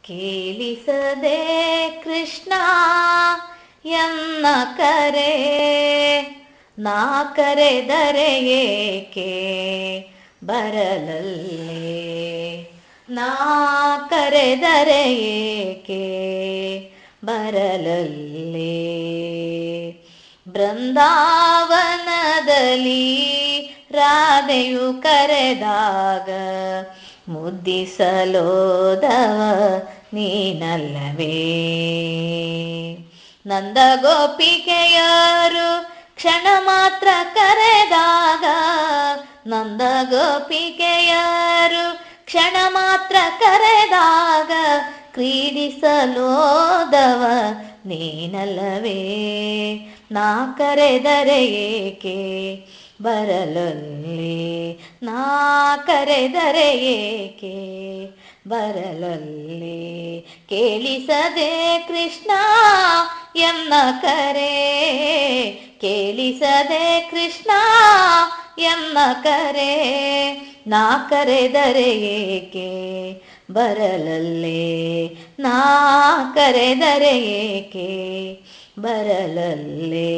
ಕೇಳಿಸದೆ ಕೃಷ್ಣ ಎನ್ನ ಕರೆ ನಾ ಕರೆದರೆ ಏಕೆ ಬರಲಲ್ಲೇ ನಾ ಕರೆದರೆ ಏಕೆ ಬರಲಲ್ಲೇ ಬೃಂದಾವನದಲ್ಲಿ ರಾಧೆಯು ಕರೆದಾಗ ಮುದ್ದಿಸಲೋದವ ನೀನಲ್ಲವೇ ನಂದ ಗೋಪಿಕೆಯರು ಕ್ಷಣ ಮಾತ್ರ ಕರೆದಾಗ ನಂದ ಗೋಪಿಕೆಯರು ಕ್ಷಣ ಮಾತ್ರ ಕರೆದಾಗ ಕ್ರೀಡಿಸಲೋದವ ನೀನಲ್ಲವೇ ನಾ ಕರೆದರೆ ಏಕೆ ಬರಲಲ್ಲಿ ನಾ ಕರೆದರೆ ಏಕೆ ಬರಲಲ್ಲಿ ಕೇಳಿಸದೆ ಕೃಷ್ಣ ಎನ್ನ ಕರೆ ಕೇಳಿಸದೆ ಕೃಷ್ಣ ಎನ್ನ ಕರೆ ನಾ ಕರೆದರೆ ಏಕೆ ಬರಲಲ್ಲೇ ನಾ ಕರೆದರೆ ಏಕೆ ಬರಲಲ್ಲೇ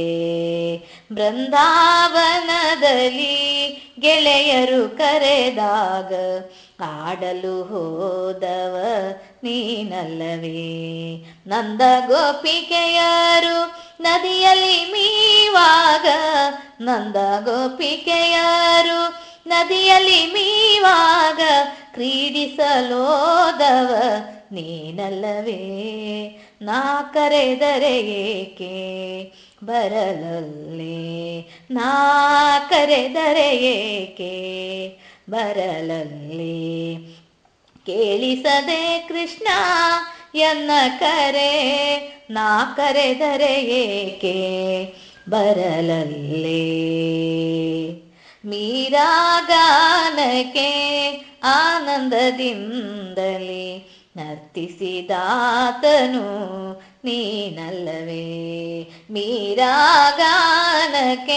ಬೃಂದಾವನದಲ್ಲಿ ಗೆಳೆಯರು ಕರೆದಾಗ ಆಡಲು ಹೋದವ ನೀನಲ್ಲವೇ ನಂದ ಗೋಪಿಕೆಯರು ನದಿಯಲ್ಲಿ ಮೀವಾಗ ನಂದ ಗೋಪಿಕೆಯರು ನದಿಯಲ್ಲಿ ಮೀವಾಗ ಕ್ರೀಡಿಸಲೋದವ ನೀನಲ್ಲವೇ ನಾ ಕರೆದರೆ ಏಕೆ ಬರಲಲ್ಲೇ ನಾ ಕರೆದರೆ ಏಕೆ ಬರಲಲ್ಲೇ ಕೇಳಿಸದೆ ಕೃಷ್ಣ ಎನ್ನ ಕರೆ ನಾ ಕರೆದರೆ ಏಕೆ ಬರಲಲ್ಲೇ ಮೀರಾಗಾನಕ್ಕೆ ಆನಂದದಿಂದಲೇ ನರ್ತಿಸಿದಾತನು ನೀನಲ್ಲವೇ ಮೀರಾಗಾನಕ್ಕೆ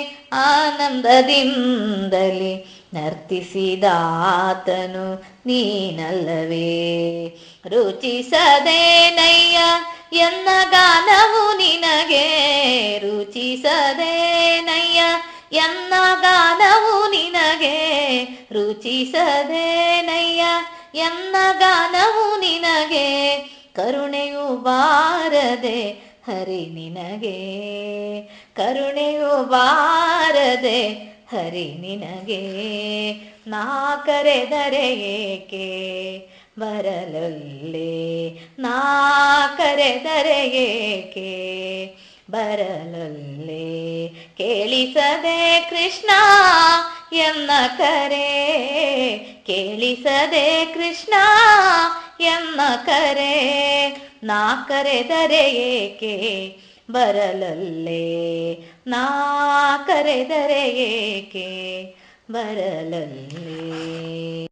ಆನಂದದಿಂದಲೇ ನರ್ತಿಸಿದಾತನು ನೀನಲ್ಲವೇ ರುಚಿಸದೆ ನಯ್ಯ ಎನ್ನ ಗಾನವು ನಿನಗೆ ರುಚಿಸದೆ ನಯ್ಯ ಎನ್ನ ಗಾನವು ನಿನಗೆ ರುಚಿಸದೆ ನಯ್ಯ ಎನ್ನ ಗಾನವು ನಿನಗೆ ಕರುಣೆಯು ಬಾರದೆ ಹರಿ ನಿನಗೆ ಕರುಣೆಯು ಬಾರದೆ ಹರಿ ನಿನಗೆ ನಾ ಕರೆದರೆ ಏಕೆ ಬರಲಲ್ಲೇ ನಾ ಕರೆದರೆ ಏಕೆ ಬರಲಲ್ಲೇ ಕೇಳಿಸದೆ ಕೃಷ್ಣ ಎನ್ನ ಕರೆ ಕೇಳಿಸದೆ ಕೃಷ್ಣ ಎನ್ನ ಕರೆ ನಾ ಕರೆದರೆ ಏಕೆ ಬರಲಲ್ಲೇ ನಾ ಕರೆದರೆ ಏಕೆ ಬರಲಲ್ಲೇ